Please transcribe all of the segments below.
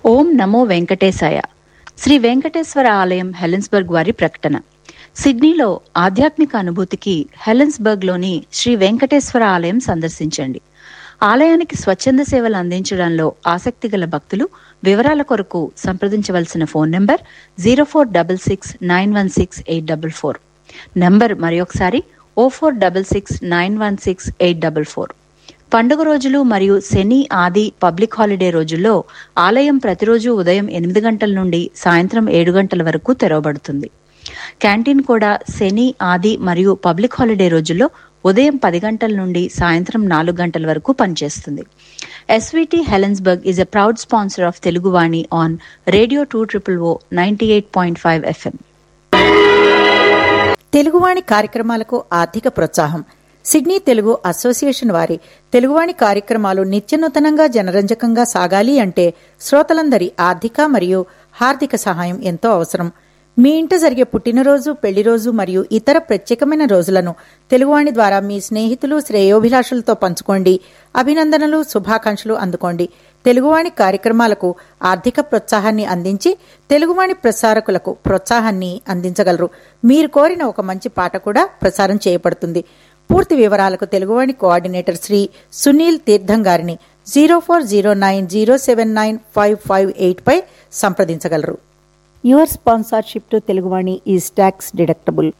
ఓం నమో వెంకటేశాయ శ్రీ వెంకటేశ్వర ఆలయం హెలెన్స్బర్గ్ వారి ప్రకటన సిడ్నీలో ఆధ్యాత్మిక అనుభూతికి హెలెన్స్బర్గ్లోని శ్రీ వెంకటేశ్వర ఆలయం సందర్శించండి ఆలయానికి స్వచ్ఛంద సేవలు అందించడంలో ఆసక్తి గల భక్తులు వివరాల కొరకు సంప్రదించవలసిన phone number zero four double six nine one six eight double four number మరొకసారి O four double six nine one six eight double four పండుగ రోజులు మరియు శని ఆది పబ్లిక్ హాలిడే రోజుల్లో ఆలయం ప్రతిరోజు ఉదయం ఎనిమిది గంటల నుండి సాయంత్రం ఏడు గంటల వరకు తెరవబడుతుంది క్యాంటీన్ కూడా శని ఆది మరియు పబ్లిక్ హాలిడే రోజుల్లో ఉదయం పది గంటల నుండి సాయంత్రం నాలుగు గంటల వరకు పనిచేస్తుంది SVT Helensburgh is a proud sponsor of Teluguvani on radio two triple O ninety eight point five FM Teluguvani కార్యక్రమాలకు ఆర్థిక ప్రోత్సాహం సిడ్నీ తెలుగు అసోసియేషన్ వారి తెలుగువాణి కార్యక్రమాలు నిత్యనూతనంగా జనరంజకంగా సాగాలి అంటే శ్రోతలందరి ఆర్థిక మరియు హార్దిక సహాయం ఎంతో అవసరం మీ ఇంట జరిగే పుట్టినరోజు పెళ్లిరోజు మరియు ఇతర ప్రత్యేకమైన రోజులను తెలుగువాణి ద్వారా మీ స్నేహితులు శ్రేయోభిలాషులతో పంచుకోండి అభినందనలు శుభాకాంక్షలు అందుకోండి తెలుగువాణి కార్యక్రమాలకు ఆర్థిక ప్రోత్సాహాన్ని అందించి తెలుగువాణి ప్రసారకులకు ప్రోత్సాహాన్ని అందించగలరు మీరు కోరిన ఒక మంచి పాట కూడా ప్రసారం చేయబడుతుంది పూర్తి వివరాలకు తెలుగువాణి కోఆర్డినేటర్ శ్రీ సునీల్ తీర్థం గారిని zero four zero nine zero seven nine five five eight పై సంప్రదించగలరు your sponsorship to Teluguvani is tax deductible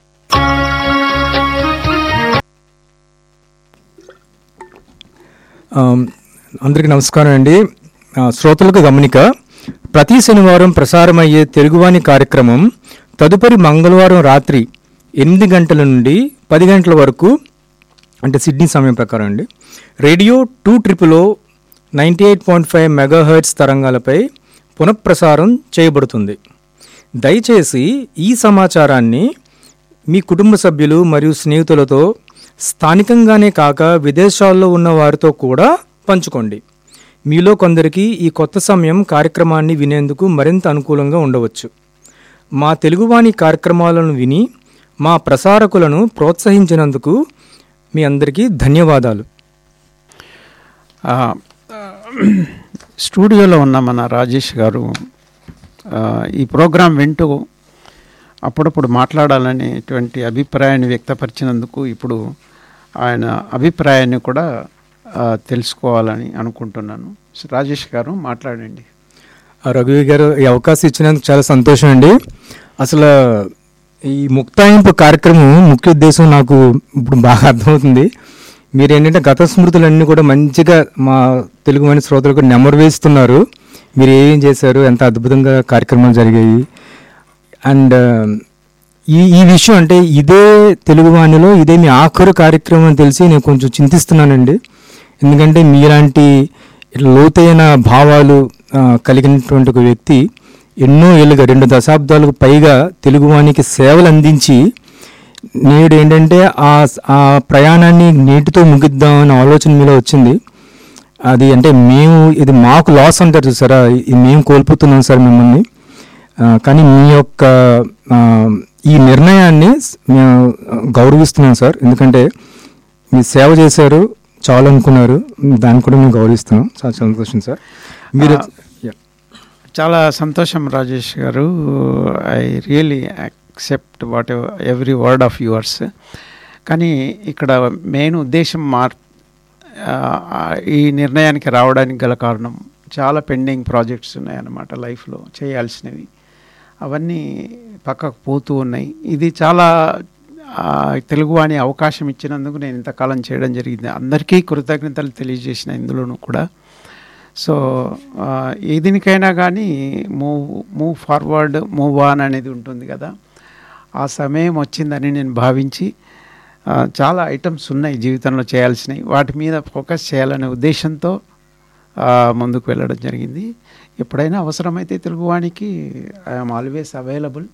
um, అందరికీ నమస్కారం అండి ఆ, శ్రోతలకు గమనిక ప్రతి శనివారం ప్రసారమయ్యే తెలుగువాణి కార్యక్రమం తదుపరి మంగళవారం రాత్రి ఎనిమిది గంటల నుండి పది గంటల వరకు అంటే సిడ్నీ సమయం ప్రకారం అండి radio two triple ninety eight point five megahertz తరంగాలపై పునఃప్రసారం చేయబడుతుంది దయచేసి ఈ సమాచారాన్ని మీ కుటుంబ సభ్యులు మరియు స్నేహితులతో స్థానికంగానే కాక విదేశాల్లో ఉన్న వారితో కూడా పంచుకోండి మీలో కొందరికి ఈ కొత్త సమయం కార్యక్రమాన్ని వినేందుకు మరింత అనుకూలంగా ఉండవచ్చు మా తెలుగువాణి కార్యక్రమాలను విని మా ప్రసారకులను ప్రోత్సహించినందుకు మీ అందరికీ ధన్యవాదాలు ఆ, స్టూడియోలో ఉన్న మన రాజేష్ గారు ఆ, ఈ ప్రోగ్రాం వింటూ అప్పుడప్పుడు మాట్లాడాలనేటువంటి అభిప్రాయాన్ని వ్యక్తపరిచినందుకు ఇప్పుడు ఆయన అభిప్రాయాన్ని కూడా ఆ, తెలుసుకోవాలని అనుకుంటున్నాను సో రాజేష్ గారు మాట్లాడండి ఆ రఘువీ గారు ఈ అవకాశం ఇచ్చినందుకు చాలా సంతోషం అండి అసలు ఈ ముక్తాయింపు కార్యక్రమం ముఖ్య ఉద్దేశం నాకు ఇప్పుడు బాగా అర్థమవుతుంది మీరు ఏంటంటే గత స్మృతులన్నీ కూడా మంచిగా మా తెలుగు వాణి శ్రోతలకు నెమరు వేస్తున్నారు మీరు ఏం చేశారు ఎంత అద్భుతంగా కార్యక్రమాలు జరిగాయి అండ్ ఈ ఈ విషయం అంటే ఇదే తెలుగు వాణిలో ఇదే మీ ఆఖరు కార్యక్రమం అని తెలిసి నేను కొంచెం చింతిస్తున్నానండి ఎందుకంటే మీలాంటి ఇట్లా లోతైన భావాలు ఆ, కలిగినటువంటి ఒక వ్యక్తి ఎన్నో ఏళ్ళుగా రెండు దశాబ్దాలకు పైగా తెలుగువానికి సేవలు అందించి నేడు ఏంటంటే ఆ ఆ ప్రయాణాన్ని నీటితో ముగిద్దాం అనే ఆలోచన మీలో వచ్చింది అది అంటే మేము ఇది మాకు లాస్ అంటారు చూసారా ఇది మేము కోల్పోతున్నాం సార్ మిమ్మల్ని ఆ, కానీ మీ యొక్క ఆ, ఈ నిర్ణయాన్ని స్- మేము గౌరవిస్తున్నాం సార్ ఎందుకంటే మీరు సేవ చేశారు చాలు అనుకున్నారు దాన్ని కూడా మేము గౌరవిస్తున్నాం చాలా సంతోషం సార్ మీరు ఆ, చాలా సంతోషం రాజేష్ గారు I really accept what every word of yours కానీ ఇక్కడ మెయిన్ ఉద్దేశం మార్ ఆ, ఈ నిర్ణయానికి రావడానికి గల కారణం చాలా పెండింగ్ ప్రాజెక్ట్స్ ఉన్నాయన్నమాట లైఫ్లో చేయాల్సినవి అవన్నీ పక్కకు పోతూ ఉన్నాయి ఇది చాలా ఆ, తెలుగు అని అవకాశం ఇచ్చినందుకు నేను ఇంతకాలం చేయడం జరిగింది అందరికీ కృతజ్ఞతలు తెలియజేసిన ఇందులోనూ కూడా సో ఆ, ఏ దీనికైనా కానీ move move forward move on అనేది ఉంటుంది కదా ఆ సమయం వచ్చిందని నేను భావించి ఆ, చాలా ఐటమ్స్ ఉన్నాయి జీవితంలో చేయాల్సినవి వాటి మీద ఫోకస్ చేయాలనే ఉద్దేశంతో ఆ, ముందుకు వెళ్ళడం జరిగింది ఎప్పుడైనా అవసరమైతే తెలుగువానికి I'm always available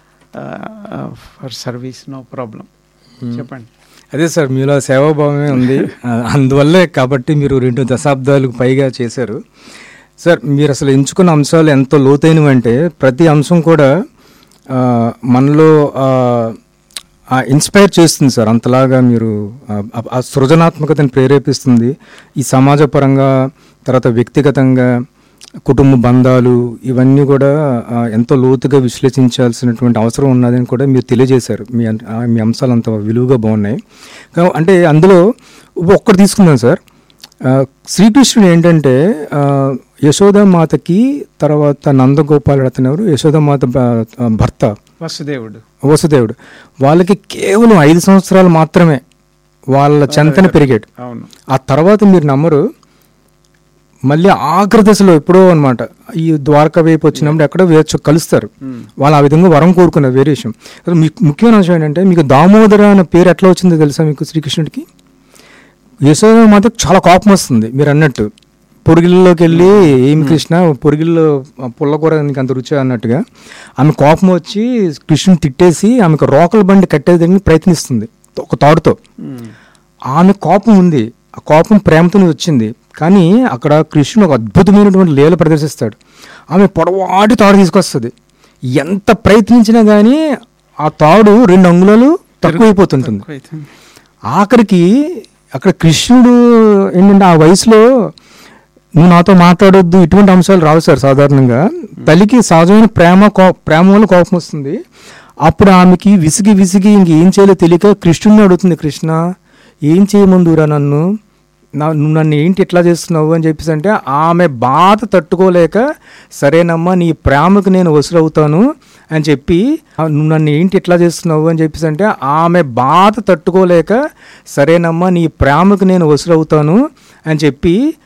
for service no problem చెప్పండి అదే సార్ మీలో సేవాభావమే ఉంది ఆ, అందువల్లే కాబట్టి మీరు రెండు దశాబ్దాలకు పైగా చేశారు సార్ మీరు అసలు ఎంచుకున్న అంశాలు ఎంతో లోతైనవి అంటే ప్రతి అంశం కూడా ఆ, మనలో ఆ, ఆ ఇన్స్పైర్ చేస్తుంది సార్ అంతలాగా మీరు ఆ- ఆ- ఆ సృజనాత్మకతను ప్రేరేపిస్తుంది ఈ సమాజపరంగా తర్వాత వ్యక్తిగతంగా కుటుంబ బంధాలు ఇవన్నీ కూడా ఆ, ఎంతో లోతుగా విశ్లేషించాల్సినటువంటి అవసరం ఉన్నదని కూడా మీరు తెలియజేశారు మీ అన్- ఆ, మీ అంశాలు అంత విలువగా బాగున్నాయి కా- అంటే అందులో ఒక్కటి తీసుకుందాం సార్ ఆ, శ్రీకృష్ణుడు ఏంటంటే ఆ, యశోదామాతకి తర్వాత నందగోపాల్ అతను ఎవరు యశోదామాత భ- భర్త వసుదేవుడు వసుదేవుడు వాళ్ళకి కేవలం ఐదు సంవత్సరాలు మాత్రమే వాళ్ళ చెంతన పెరిగాడు అవును ఆ తర్వాత మీరు నమ్మరు మళ్ళీ ఆఖరి దశలో ఎప్పుడో అనమాట ఈ ద్వారకా వైపు వచ్చినప్పుడు ఎక్కడో వేర్చు కలుస్తారు వాళ్ళు ఆ విధంగా వరం కోరుకున్నారు వేరే విషయం అసలు మీకు ముఖ్యమైన విషయం ఏంటంటే మీకు దామోదర అనే పేరు ఎట్లా వచ్చిందో తెలుసా మీకు శ్రీకృష్ణుడికి యశోద మాతకు చాలా కోపం వస్తుంది మీరు అన్నట్టు పొడిగిల్లోకి వెళ్ళి ఏమి కృష్ణ పొడిగిల్లో పుల్లకూర నీకు అంత రుచి అన్నట్టుగా ఆమె కోపం వచ్చి కృష్ణుని తిట్టేసి ఆమెకు రోకల బండి కట్టేదానికి ప్రయత్నిస్తుంది ఒక తాడుతో ఆమె కోపం ఉంది ఆ కోపం ప్రేమతోనే వచ్చింది కానీ అక్కడ కృష్ణుడు ఒక అద్భుతమైనటువంటి లీల ప్రదర్శిస్తాడు ఆమె పొడవాటి తాడు తీసుకొస్తుంది ఎంత ప్రయత్నించినా కానీ ఆ తాడు రెండు అంగుళాలు తక్కువైపోతుంటుంది ఎక్కువైతుంది. ఆఖరికి అక్కడ కృష్ణుడు ఏంటంటే ఆ వయసులో నువ్వు నాతో మాట్లాడొద్దు ఇటువంటి అంశాలు రావు సార్ సాధారణంగా తల్లికి సహజమైన ప్రేమ కో ప్రేమ వల్ల కోపం వస్తుంది అప్పుడు ఆమెకి విసిగి విసిగి ఇంకేం చేయాలో తెలియక కృష్ణుడిని అడుగుతుంది కృష్ణ ఏం చేయమందురా నన్ను నా నువ్వు నన్ను ఏంటి ఇట్లా చేస్తున్నావు అని చెప్పేసి అంటే ఆమె బాధ తట్టుకోలేక సరేనమ్మా నీ ప్రేమకు నేను వసులవుతాను అని చెప్పి "ఆ, నువ్వు నన్ను ఏంటి ఇట్లా చేస్తున్నావు అని చెప్పేసి అంటే ఆమె బాధ తట్టుకోలేక సరేనమ్మా నీ ప్రేమకు నేను వసులవుతాను అని చెప్పి